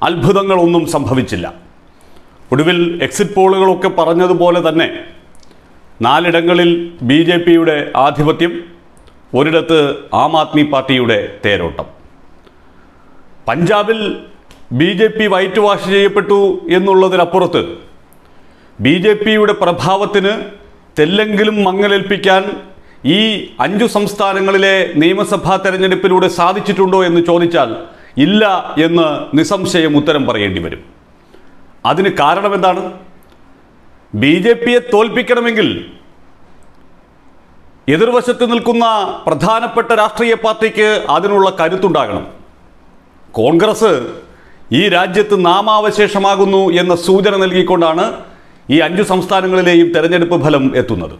അത്ഭുതങ്ങളൊന്നും സംഭവിച്ചില്ല ഒടുവിൽ എക്സിറ്റ് പോളുകളൊക്കെ പറഞ്ഞതുപോലെ തന്നെ നാലിടങ്ങളിൽ ബി ജെ പിയുടെ ആധിപത്യം ഒരിടത്ത് ആം ആദ്മി പാർട്ടിയുടെ തേരോട്ടം പഞ്ചാബിൽ B J P white wash ചെയ്യപ്പെട്ടു എന്നുള്ളതിനപ്പുറത്ത് ബി ജെ പിയുടെ പ്രഭാവത്തിന് തെല്ലെങ്കിലും മങ്ങലേൽപ്പിക്കാൻ ഈ അഞ്ചു സംസ്ഥാനങ്ങളിലെ നിയമസഭാ തെരഞ്ഞെടുപ്പിലൂടെ സാധിച്ചിട്ടുണ്ടോ എന്ന് ചോദിച്ചാൽ ഇല്ല എന്ന് നിസ്സംശയം ഉത്തരം പറയേണ്ടി വരും അതിന് കാരണം എന്താണ് ബി ജെ പിയെ തോൽപ്പിക്കണമെങ്കിൽ എതിർവശത്ത് നിൽക്കുന്ന പ്രധാനപ്പെട്ട രാഷ്ട്രീയ പാർട്ടിക്ക് അതിനുള്ള കരുത്തുണ്ടാകണം കോൺഗ്രസ് ഈ രാജ്യത്ത് നാമാവശേഷമാകുന്നു എന്ന സൂചന നൽകിക്കൊണ്ടാണ് ഈ അഞ്ചു സംസ്ഥാനങ്ങളിലെയും തെരഞ്ഞെടുപ്പ് ഫലം എത്തുന്നത്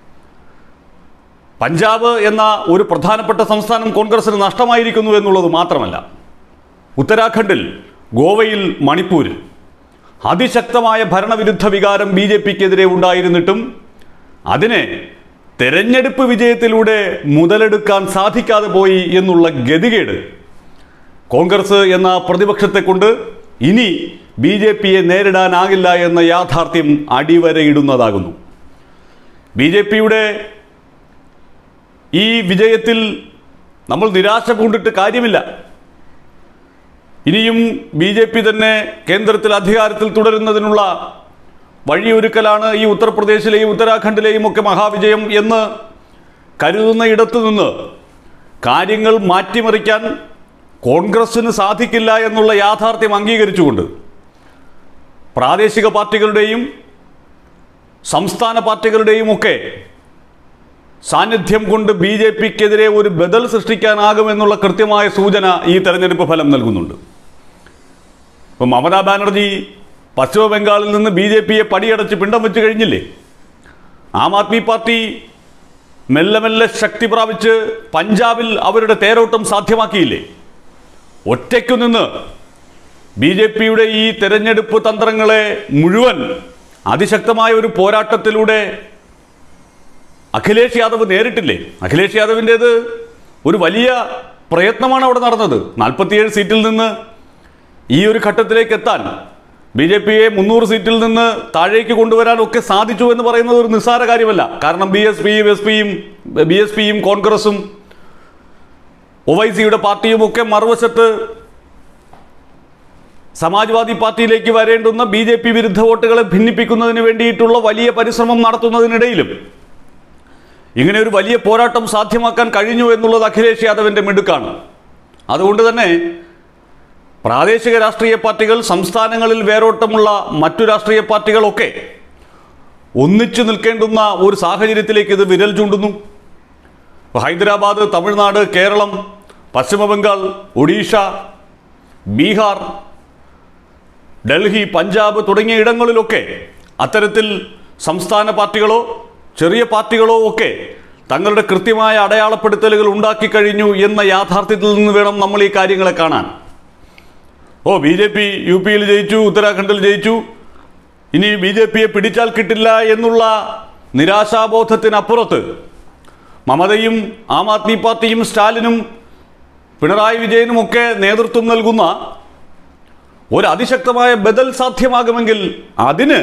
പഞ്ചാബ് എന്ന ഒരു പ്രധാനപ്പെട്ട സംസ്ഥാനം കോൺഗ്രസിന് നഷ്ടമായിരിക്കുന്നു എന്നുള്ളത് മാത്രമല്ല ഉത്തരാഖണ്ഡിൽ ഗോവയിൽ മണിപ്പൂരിൽ അതിശക്തമായ ഭരണവിരുദ്ധ വികാരം ബി ജെ പിക്കെതിരെ ഉണ്ടായിരുന്നിട്ടും അതിനെ തെരഞ്ഞെടുപ്പ് വിജയത്തിലൂടെ മുതലെടുക്കാൻ സാധിക്കാതെ പോയി എന്നുള്ള ഗതികേട് കോൺഗ്രസ് എന്ന പ്രതിപക്ഷത്തെ കൊണ്ട് ഇനി ബി ജെ പിയെ നേരിടാനാകില്ല എന്ന യാഥാർത്ഥ്യം അടിവരയിടുന്നതാകുന്നു ബി ജെ പിയുടെ ഈ വിജയത്തിൽ നമ്മൾ നിരാശ പൂണ്ടിട്ട് കാര്യമില്ല ഇനിയും ബി ജെ പി തന്നെ കേന്ദ്രത്തിൽ അധികാരത്തിൽ തുടരുന്നതിനുള്ള വഴിയൊരുക്കലാണ് ഈ ഉത്തർപ്രദേശിലെയും ഉത്തരാഖണ്ഡിലെയും ഒക്കെ മഹാവിജയം എന്ന് കരുതുന്ന ഇടത്തു നിന്ന് കാര്യങ്ങൾ മാറ്റിമറിക്കാൻ കോൺഗ്രസ്സിന് സാധിക്കില്ല എന്നുള്ള യാഥാർത്ഥ്യം അംഗീകരിച്ചുകൊണ്ട് പ്രാദേശിക പാർട്ടികളുടെയും സംസ്ഥാന പാർട്ടികളുടെയും ഒക്കെ സാന്നിധ്യം കൊണ്ട് ബി ജെ പിക്കെതിരെ ഒരു ബദൽ സൃഷ്ടിക്കാനാകുമെന്നുള്ള കൃത്യമായ സൂചന ഈ തെരഞ്ഞെടുപ്പ് ഫലം നൽകുന്നുണ്ട് ഇപ്പം മമതാ ബാനർജി പശ്ചിമ ബംഗാളിൽ നിന്ന് ബി ജെ പിയെ പടിയടച്ച് പിണ്ടം വെച്ച് കഴിഞ്ഞില്ലേ ആം ആദ്മി പാർട്ടി മെല്ലെ മെല്ലെ ശക്തി പ്രാപിച്ച് പഞ്ചാബിൽ അവരുടെ തേരോട്ടം സാധ്യമാക്കിയില്ലേ ഒറ്റയ്ക്കു നിന്ന് ബി ജെ പിയുടെ ഈ തെരഞ്ഞെടുപ്പ് തന്ത്രങ്ങളെ മുഴുവൻ അതിശക്തമായ ഒരു പോരാട്ടത്തിലൂടെ അഖിലേഷ് യാദവ് നേരിട്ടില്ലേ അഖിലേഷ് യാദവിൻ്റേത് ഒരു വലിയ പ്രയത്നമാണ് അവിടെ നടന്നത് നാൽപ്പത്തിയേഴ് സീറ്റിൽ നിന്ന് ഈ ഒരു ഘട്ടത്തിലേക്ക് എത്താൻ ബി ജെ പിയെ മുന്നൂറ് സീറ്റിൽ നിന്ന് താഴേക്ക് കൊണ്ടുവരാൻ ഒക്കെ സാധിച്ചു എന്ന് പറയുന്നത് ഒരു നിസ്സാര കാര്യമല്ല കാരണം ബി എസ് പിയും എസ് പിയും ബി എസ് പിയും കോൺഗ്രസും ഒവൈസിയുടെ പാർട്ടിയും ഒക്കെ മറുവശത്ത് സമാജ്വാദി പാർട്ടിയിലേക്ക് വരേണ്ടുന്ന ബി ജെ പി വിരുദ്ധ വോട്ടുകളെ ഭിന്നിപ്പിക്കുന്നതിന് വേണ്ടിയിട്ടുള്ള വലിയ പരിശ്രമം നടത്തുന്നതിനിടയിലും ഇങ്ങനെ ഒരു വലിയ പോരാട്ടം സാധ്യമാക്കാൻ കഴിഞ്ഞു എന്നുള്ളത് അഖിലേഷ് യാദവിൻ്റെ മിടുക്കാണ് അതുകൊണ്ട് തന്നെ പ്രാദേശിക രാഷ്ട്രീയ പാർട്ടികൾ സംസ്ഥാനങ്ങളിൽ വേരോട്ടമുള്ള മറ്റു രാഷ്ട്രീയ പാർട്ടികളൊക്കെ ഒന്നിച്ചു നിൽക്കേണ്ടുന്ന ഒരു സാഹചര്യത്തിലേക്ക് ഇത് വിരൽ ചൂണ്ടുന്നു ഇപ്പൊ ഹൈദരാബാദ് തമിഴ്നാട് കേരളം പശ്ചിമ ബംഗാൾ ഒഡീഷ ബീഹാർ ഡൽഹി പഞ്ചാബ് തുടങ്ങിയ ഇടങ്ങളിലൊക്കെ അത്തരത്തിൽ സംസ്ഥാന പാർട്ടികളോ ചെറിയ പാർട്ടികളോ ഒക്കെ തങ്ങളുടെ കൃത്യമായ അടയാളപ്പെടുത്തലുകൾ ഉണ്ടാക്കി കഴിഞ്ഞു എന്ന യാഥാർത്ഥ്യത്തിൽ നിന്ന് വേണം നമ്മൾ ഈ കാര്യങ്ങളെ കാണാൻ ഓ ബി ജെ പി യു പിയിൽ ജയിച്ചു ഉത്തരാഖണ്ഡിൽ ജയിച്ചു ഇനി ബി ജെ പിയെ പിടിച്ചാൽ കിട്ടില്ല എന്നുള്ള നിരാശാബോധത്തിനപ്പുറത്ത് മമതയും ആം ആദ്മി പാർട്ടിയും സ്റ്റാലിനും പിണറായി വിജയനും ഒക്കെ നേതൃത്വം നൽകുന്ന ഒരു അതിശക്തമായ ബദൽ സാധ്യമാകുമെങ്കിൽ അതിന്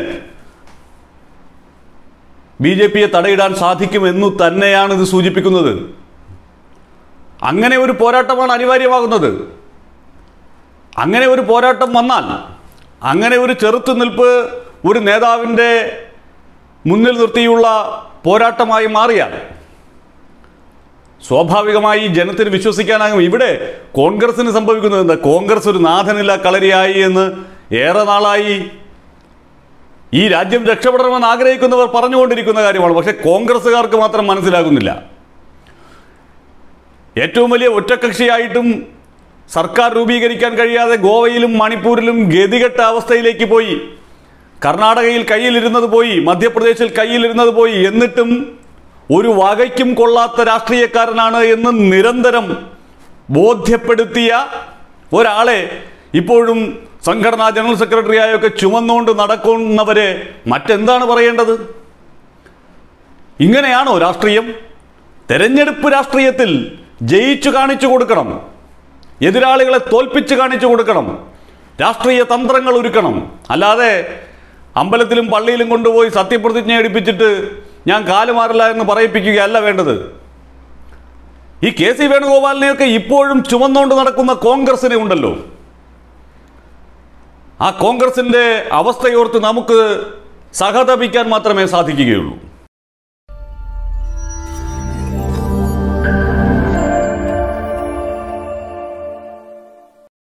ബി ജെ പിയെ തടയിടാൻ സാധിക്കുമെന്നു തന്നെയാണ് ഇത് സൂചിപ്പിക്കുന്നത് അങ്ങനെ ഒരു പോരാട്ടമാണ് അനിവാര്യമാകുന്നത് അങ്ങനെ ഒരു പോരാട്ടം വന്നാൽ അങ്ങനെ ഒരു ചെറുത്തുനിൽപ്പ് ഒരു നേതാവിൻ്റെ മുന്നിൽ നിർത്തിയുള്ള പോരാട്ടമായി മാറിയാൽ സ്വാഭാവികമായി ജനത്തിന് വിശ്വസിക്കാനാകും ഇവിടെ കോൺഗ്രസിന് സംഭവിക്കുന്നത് എന്താ കോൺഗ്രസ് ഒരു നാഥനില്ല കളരിയായി എന്ന് ഏറെ നാളായി ഈ രാജ്യം രക്ഷപ്പെടണമെന്ന് ആഗ്രഹിക്കുന്നവർ പറഞ്ഞുകൊണ്ടിരിക്കുന്ന കാര്യമാണ് പക്ഷേ കോൺഗ്രസ്സുകാർക്ക് മാത്രം മനസ്സിലാകുന്നില്ല ഏറ്റവും വലിയ ഒറ്റക്കക്ഷിയായിട്ടും സർക്കാർ രൂപീകരിക്കാൻ കഴിയാതെ ഗോവയിലും മണിപ്പൂരിലും ഗതികെട്ട അവസ്ഥയിലേക്ക് പോയി കർണാടകയിൽ കയ്യിലിരുന്നത് പോയി മധ്യപ്രദേശിൽ കയ്യിലിരുന്നത് പോയി എന്നിട്ടും ഒരു വകയ്ക്കും കൊള്ളാത്ത രാഷ്ട്രീയക്കാരനാണ് എന്ന് നിരന്തരം ബോധ്യപ്പെടുത്തിയ ഒരാളെ ഇപ്പോഴും സംഘടനാ ജനറൽ സെക്രട്ടറിയായൊക്കെ ചുമന്നുകൊണ്ട് നടക്കുന്നവരെ മറ്റെന്താണ് പറയേണ്ടത് ഇങ്ങനെയാണോ രാഷ്ട്രീയം തെരഞ്ഞെടുപ്പ് രാഷ്ട്രീയത്തിൽ ജയിച്ചു കാണിച്ചു കൊടുക്കണം എതിരാളികളെ തോൽപ്പിച്ച് കാണിച്ചു കൊടുക്കണം രാഷ്ട്രീയ തന്ത്രങ്ങൾ ഒരുക്കണം അല്ലാതെ അമ്പലത്തിലും പള്ളിയിലും കൊണ്ടുപോയി സത്യപ്രതിജ്ഞ എടുപ്പിച്ചിട്ട് ഞാൻ കാലുമാറില്ല എന്ന് പറയിപ്പിക്കുകയല്ല വേണ്ടത് ഈ കെ സി വേണുഗോപാലിനെയൊക്കെ ഇപ്പോഴും ചുമന്നുകൊണ്ട് നടക്കുന്ന കോൺഗ്രസിനെ ഉണ്ടല്ലോ ആ കോൺഗ്രസിൻ്റെ അവസ്ഥയോർത്ത് നമുക്ക് സഹതപിക്കാൻ മാത്രമേ സാധിക്കുകയുള്ളൂ